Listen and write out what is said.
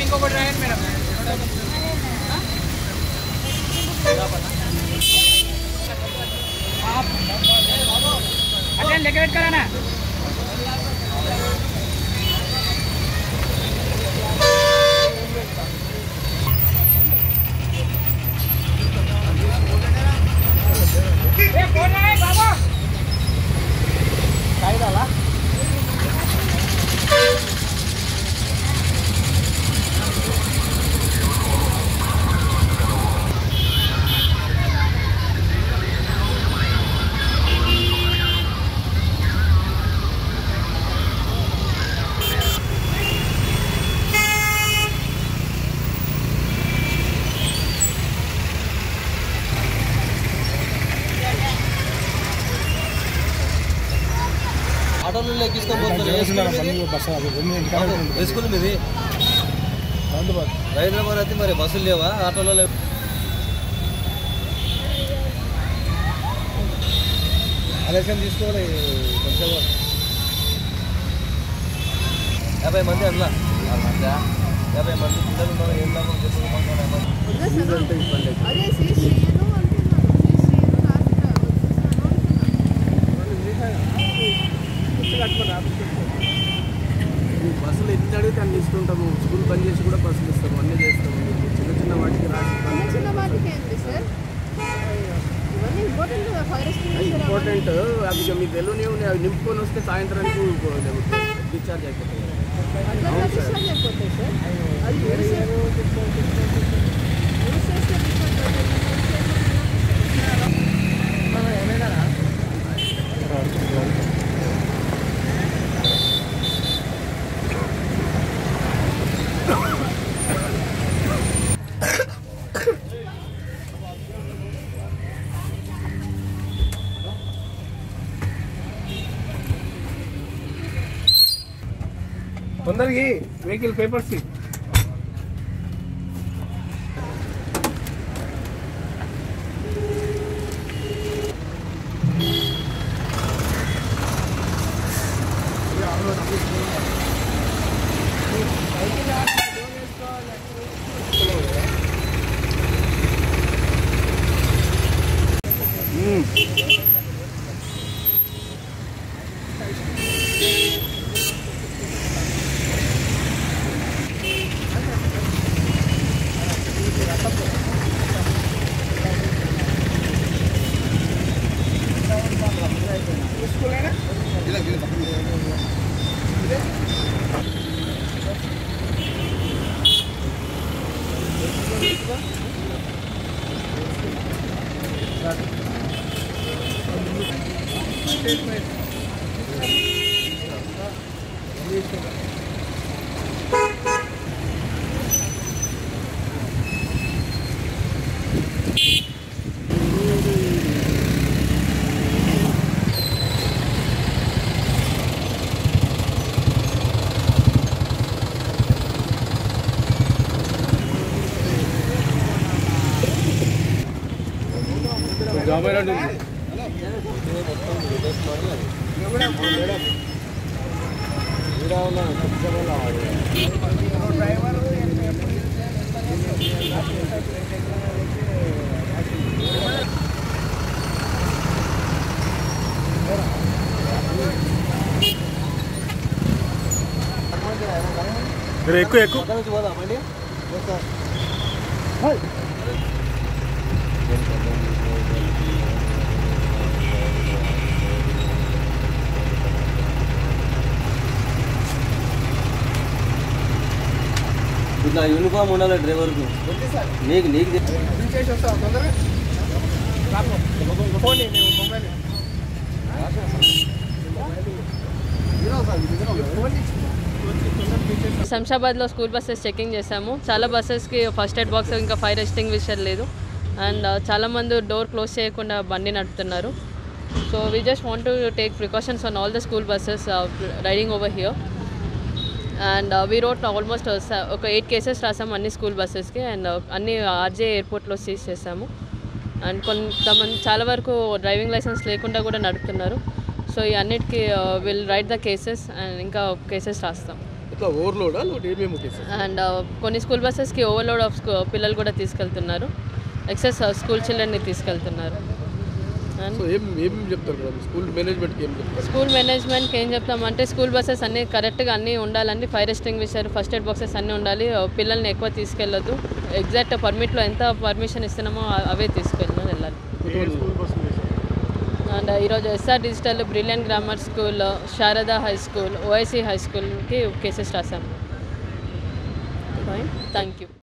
ఇంకొకటి రాయండి మేడం అట్లా లెక్క పెట్టుకోరానా ఆటోలో ఎక్కిస్తాం ఏ స్కూల్ మీది హైదరాబాద్ అయితే మరి బస్సులు లేవా ఆటోలో లేవు అలెక్షన్ తీసుకోవాలి కొంచెం యాభై మంది అట్లా యాభై మంది పిల్లలు ఉన్నారు ఏం లాభం చెప్పుకోమంటారు అదే శ్రీశ్రీను అంటున్నాను శ్రీశ్రీను బస్సులు ఎన్ని అడిగితే అన్ని ఇస్తుంటాము స్కూల్ బంద్ చేసి కూడా బస్సులు ఇస్తాము అన్నీ చేస్తాము చిన్న చిన్న వాటికి రాసి చిన్న చిన్న వాటికి ఏంటి సార్ ఇవన్నీ ఇంపార్టెంట్ కదా ఫైర్ ఎక్స్టింగ్విషర్ ఇంపార్టెంట్ అది ఇక మీకు తెలియని ఉన్నాయి అవి నింపుకొని వస్తే సాయంత్రానికి డిశ్చార్జ్ అయిపోతాయి అట్లా డిశ్చార్జ్ అయిపోతాయి సార్ అది యూజ్ చేస్తే యూజ్ చేస్తే discharge అవుతాయి. యూజ్ చేయకుండా తొందరగా వెహికల్ పేపర్స్ ఎక్కువ ఎక్కువ అక్కడ నుంచి పోదాం అండి ఇట్లా యూనిఫామ్ ఉండాలి డ్రైవర్కు నీకు నీకు తె- చేసి వస్తావు తొందరగా రాపో. ఫోన్ ఇయ్యి, నేను మొబైల్ ఇయ్యి. ఫోన్ ఇచ్చి. శంషాబాద్లో స్కూల్ బస్సెస్ చెకింగ్ చేశాము చాలా బస్సెస్కి ఫస్ట్ ఎయిడ్ బాక్స్ ఇంకా ఫైర్ ఎక్స్టింగ్విషర్ లేదు అండ్ చాలామంది డోర్ క్లోజ్ చేయకుండా బండి నడుపుతున్నారు so we just want to take precautions on all the school buses riding over here and we wrote almost ఒక ఎయిట్ కేసెస్ రాసాము అన్ని స్కూల్ బస్సెస్కి అండ్ అన్ని ఆర్జే ఎయిర్పోర్ట్లో సీజ్ చేసాము అండ్ కొంతమంది చాలా వరకు డ్రైవింగ్ లైసెన్స్ లేకుండా కూడా నడుపుతున్నారు సో ఈ అన్నిటికీ will write the cases and ఇంకా కేసెస్ రాస్తాం అంతా ఓవర్లోడా లేకపోతే ఏమేమి కేసెస్ అండ్ కొన్ని స్కూల్ బస్సెస్కి ఓవర్లోడ్ ఆఫ్ స్కూ పిల్లలు కూడా తీసుకెళ్తున్నారు ఎక్సెస్ స్కూల్ చిల్డ్రన్ని తీసుకెళ్తున్నారు అండ్ సో ఏం ఏం చెప్తారు మేడం స్కూల్ మేనేజ్మెంట్కి ఏం చెప్తారు స్కూల్ మేనేజ్మెంట్కి ఏం చెప్తామంటే స్కూల్ బస్సెస్ అన్నీ కరెక్ట్గా అన్నీ ఉండాలండి fire extinguisher first aid boxes అన్నీ ఉండాలి పిల్లల్ని ఎక్కువ తీసుకెళ్ళొద్దు ఎగ్జాక్ట్ పర్మిట్లో ఎంత పర్మిషన్ ఇస్తున్నామో అ- అవే తీసుకెళ్ళి వెళ్ళాలి అండ్ ఈరోజు S R digital brilliant grammar school Sharada high school O I C high స్కూల్కి కేసెస్ రాసాము థ్యాంక్ యూ